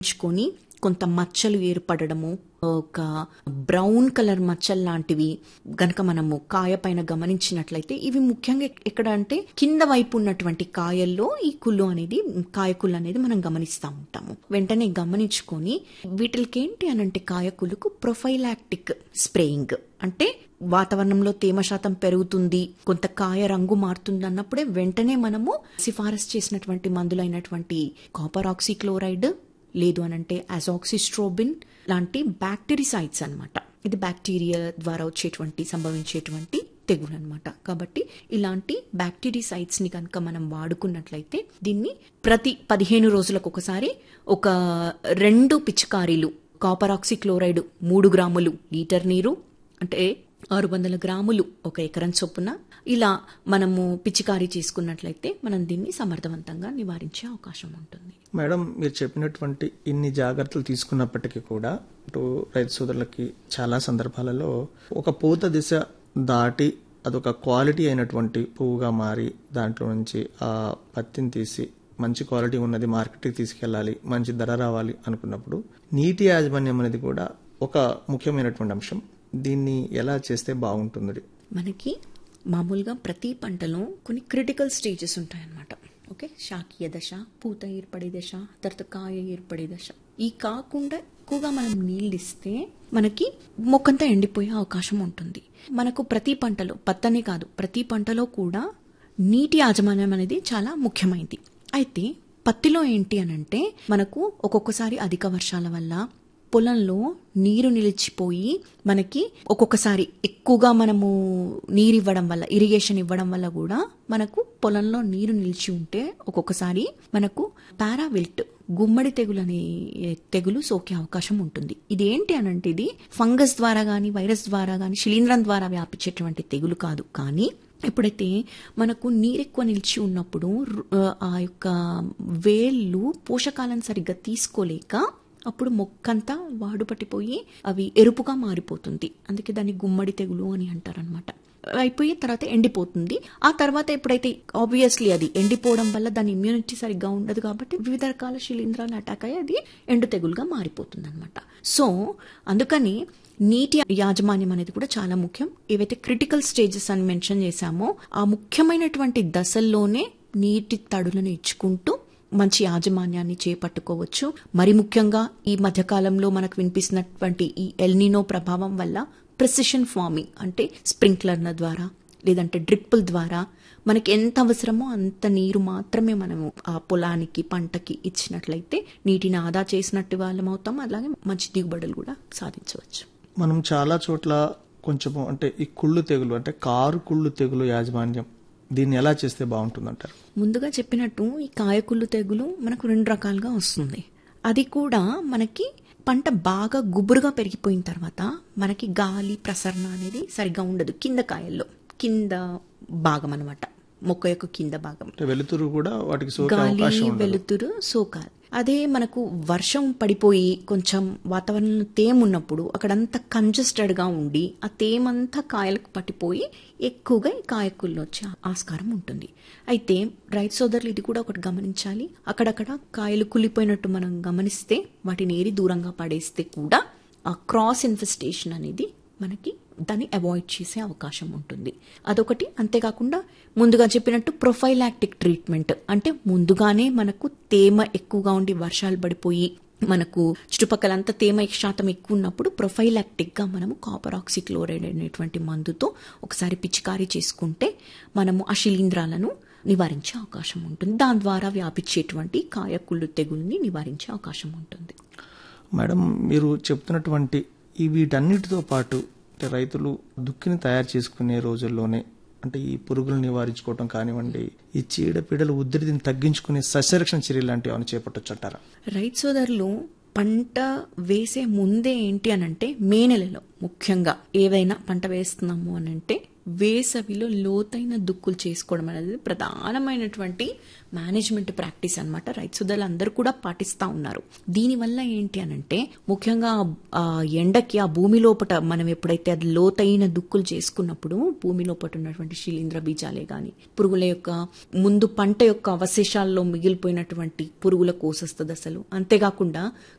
ఉంచుకొని కొంత మచ్చలు ఏర్పడడము ఒక బ్రౌన్ కలర్ మచ్చలు లాంటివి గనక మనము కాయ పైన గమనించినట్లయితే ఇవి ముఖ్యంగా ఎక్కడ అంటే కింద వైపు ఉన్నటువంటి కాయల్లో ఈ కుళ్ళు అనేది కాయ కుళ్ళు అనేది మనం గమనిస్తూ ఉంటాము వెంటనే గమనించుకొని వీటికి ఏంటి అని అంటే కాయకులకు ప్రొఫైలాక్టిక్ స్ప్రేయింగ్ అంటే వాతావరణంలో తేమ శాతం పెరుగుతుంది కొంత కాయ రంగు మారుతుంది అన్నప్పుడే వెంటనే మనము సిఫారసు చేసినటువంటి మందులైనటువంటి కాపర్ ఆక్సిక్లోరైడ్ లేదు అనంటే అజాక్సిస్ట్రోబిన్ లాంటి బ్యాక్టీరిసైడ్స్ అన్నమాట ఇది బ్యాక్టీరియా ద్వారా వచ్చేటువంటి సంభవించేటువంటి తెగులు అనమాట కాబట్టి ఇలాంటి బ్యాక్టీరిసైడ్స్ ని కనుక మనం వాడుకున్నట్లయితే దీన్ని ప్రతి పదిహేను రోజులకు ఒకసారి ఒక రెండు పిచికారీలు కాపర్ ఆక్సిక్లోరైడ్ మూడు గ్రాములు లీటర్ నీరు అంటే ఆరు వందల గ్రాములు ఒక ఎకరం చొప్పున ఇలా మనము పిచికారీ చేసుకున్నట్లయితే మనం దీన్ని సమర్థవంతంగా నివారించే అవకాశం ఉంటుంది మేడం మీరు చెప్పినటువంటి ఇన్ని జాగ్రత్తలు తీసుకున్నప్పటికీ కూడా ఇటు రైతు సోదరులకి చాలా సందర్భాలలో ఒక పూత దిశ దాటి అదొక క్వాలిటీ అయినటువంటి పువ్వుగా మారి దాంట్లో నుంచి ఆ పత్తిని తీసి మంచి క్వాలిటీ ఉన్నది మార్కెట్కి తీసుకెళ్ళాలి మంచి ధర రావాలి అనుకున్నప్పుడు నీటి యాజమాన్యం అనేది కూడా ఒక ముఖ్యమైనటువంటి అంశం దీన్ని ఎలా చేస్తే బాగుంటుంది మనకి మామూలుగా ప్రతి పంటలో కొన్ని క్రిటికల్ స్టేజెస్ ఉంటాయన్నమాట ఓకే శాకీయ దశ పూత ఏర్పడే దశ తర్వాత కాయ ఏర్పడే దశ ఈ కాకుండా ఎక్కువగా మనం నీళ్ళు ఇస్తే మనకి మొక్కంతా ఎండిపోయే అవకాశం ఉంటుంది మనకు ప్రతి పంటలో పత్తనే కాదు ప్రతి పంటలో కూడా నీటి యాజమాన్యం అనేది చాలా ముఖ్యమైనది అయితే పత్తిలో ఏంటి అనంటే మనకు ఒక్కొక్కసారి అధిక వర్షాల వల్ల పొలంలో నీరు నిలిచిపోయి మనకి ఒక్కొక్కసారి ఎక్కువగా మనము నీరు ఇవ్వడం వల్ల ఇరిగేషన్ ఇవ్వడం వల్ల కూడా మనకు పొలంలో నీరు నిలిచి ఉంటే ఒక్కొక్కసారి మనకు పారావిల్ట్ గుమ్మడి తెగులు అనే తెగులు సోకే అవకాశం ఉంటుంది ఇది ఏంటి అనంటే ఇది ఫంగస్ ద్వారా గాని వైరస్ ద్వారా గాని శిలీంధ్రం ద్వారా వ్యాపించేటువంటి తెగులు కాదు కానీ ఎప్పుడైతే మనకు నీరెక్కువ నిలిచి ఉన్నప్పుడు ఆ యొక్క వేళ్ళు పోషకాలను సరిగ్గా తీసుకోలేక అప్పుడు మొక్కంతా వాడు పట్టిపోయి అవి ఎరుపుగా మారిపోతుంది అందుకే దాన్ని గుమ్మడి తెగులు అని అంటారనమాట అయిపోయి తర్వాత ఎండిపోతుంది ఆ తర్వాత ఎప్పుడైతే ఆబ్వియస్లీ అది ఎండిపోవడం వల్ల దాని ఇమ్యూనిటీ సరిగ్గా ఉండదు కాబట్టి వివిధ రకాల శిలీంధ్రాలు అటాక్ అయ్యి అది ఎండు తెగులుగా మారిపోతుంది అనమాట సో అందుకని నీటి యాజమాన్యం అనేది కూడా చాలా ముఖ్యం ఏవైతే క్రిటికల్ స్టేజెస్ అని మెన్షన్ చేశామో ఆ ముఖ్యమైనటువంటి దశల్లోనే నీటి తడులను ఇచ్చుకుంటూ మంచి యాజమాన్యాన్ని చేపట్టుకోవచ్చు మరి ముఖ్యంగా ఈ మధ్యకాలంలో మనకు వినిపిస్తున్నటువంటి ఈ ఎల్నినో ప్రభావం వల్ల ప్రెసిషన్ ఫార్మింగ్ అంటే స్ప్రింక్లర్ల ద్వారా లేదంటే డ్రిప్పుల ద్వారా మనకి ఎంత అవసరమో అంత నీరు మాత్రమే మనము ఆ పొలానికి పంటకి ఇచ్చినట్లయితే నీటిని ఆదా చేసినట్టు వాళ్ళం అవుతాం అలాగే మంచి దిగుబడులు కూడా సాధించవచ్చు మనం చాలా చోట్ల కొంచెము అంటే ఈ కుళ్ళు తెగులు అంటే కారు కుళ్ళు తెగులు యాజమాన్యం దీన్ని ఎలా చేస్తే బాగుంటుందంటారు ముందుగా చెప్పినట్టు ఈ కాయకుళ్ళు తెగులు మనకు రెండు రకాలుగా వస్తుంది అది కూడా మనకి పంట బాగా గుబురుగా పెరిగిపోయిన తర్వాత మనకి గాలి ప్రసరణ అనేది సరిగ్గా ఉండదు కింద కాయల్లో కింద భాగం అనమాట మొక్క యొక్క కింద భాగం వెలుతురు కూడా వాటికి సోకే అవకాశం గాలి ఉండదు వెలుతురు సోకాలి అదే మనకు వర్షం పడిపోయి కొంచెం వాతావరణంలో తేమ ఉన్నప్పుడు అక్కడంతా కంజెస్టెడ్ గా ఉండి ఆ తేమంతా కాయలకు పట్టిపోయి ఎక్కువగా ఈ కాయకుల్లో వచ్చే ఆస్కారం ఉంటుంది అయితే రైతు సోదరులు ఇది కూడా ఒకటి గమనించాలి అక్కడక్కడ కాయలు కులిపోయినట్టు మనం గమనిస్తే వాటిని ఏరి దూరంగా పడేస్తే కూడా ఆ క్రాస్ ఇన్ఫెస్టేషన్ అనేది మనకి దాన్ని అవాయిడ్ చేసే అవకాశం ఉంటుంది అదొకటి అంతేకాకుండా ముందుగా చెప్పినట్టు ప్రొఫైలాక్టిక్ ట్రీట్మెంట్ అంటే ముందుగానే మనకు తేమ ఎక్కువగా ఉండి వర్షాలు పడిపోయి మనకు చుట్టుపక్కలంతా తేమ శాతం ఎక్కువ ఉన్నప్పుడు ప్రొఫైలాక్టిక్ గా మనము కాపర్ ఆక్సిక్లోరైడ్ అనేటువంటి మందుతో ఒకసారి పిచికారీ చేసుకుంటే మనము ఆ శిలీంధ్రాలను నివారించే అవకాశం ఉంటుంది దాని ద్వారా వ్యాపించేటువంటి కాయకుళ్ళు తెగుల్ని నివారించే అవకాశం ఉంటుంది మేడం మీరు చెప్తున్నటువంటి ఈ వీటన్నిటితో పాటు అంటే రైతులు దుక్కిని తయారు చేసుకునే రోజుల్లోనే అంటే ఈ పురుగులు నివారించుకోవటం కానివ్వండి ఈ చీడపీడల ఉధృతిని తగ్గించుకునే సస్యరక్షణ చర్యలు లాంటివి ఏమైనా చేపట్టొచ్చు అంటారా రైతు సోదరులు పంట వేసే ముందే ఏంటి అనంటే మే నెలలో ముఖ్యంగా ఏదైనా పంట వేస్తున్నాము అనంటే వేసవిలో లోతైన దుక్కులు చేసుకోవడం అనేది ప్రధానమైనటువంటి మేనేజ్మెంట్ ప్రాక్టీస్ అనమాట రైతు సోదరులు అందరూ కూడా పాటిస్తూ ఉన్నారు దీనివల్ల ఏంటి అనంటే ముఖ్యంగా ఆ ఎండకి ఆ భూమి లోపట మనం ఎప్పుడైతే అది లోతైన దుక్కులు చేసుకున్నప్పుడు భూమి లోపట ఉన్నటువంటి శిలీంద్ర బీజాలే గాని పురుగుల యొక్క ముందు పంట యొక్క అవశేషాల్లో మిగిలిపోయినటువంటి పురుగుల కోసొస్తుంది అసలు అంతేకాకుండా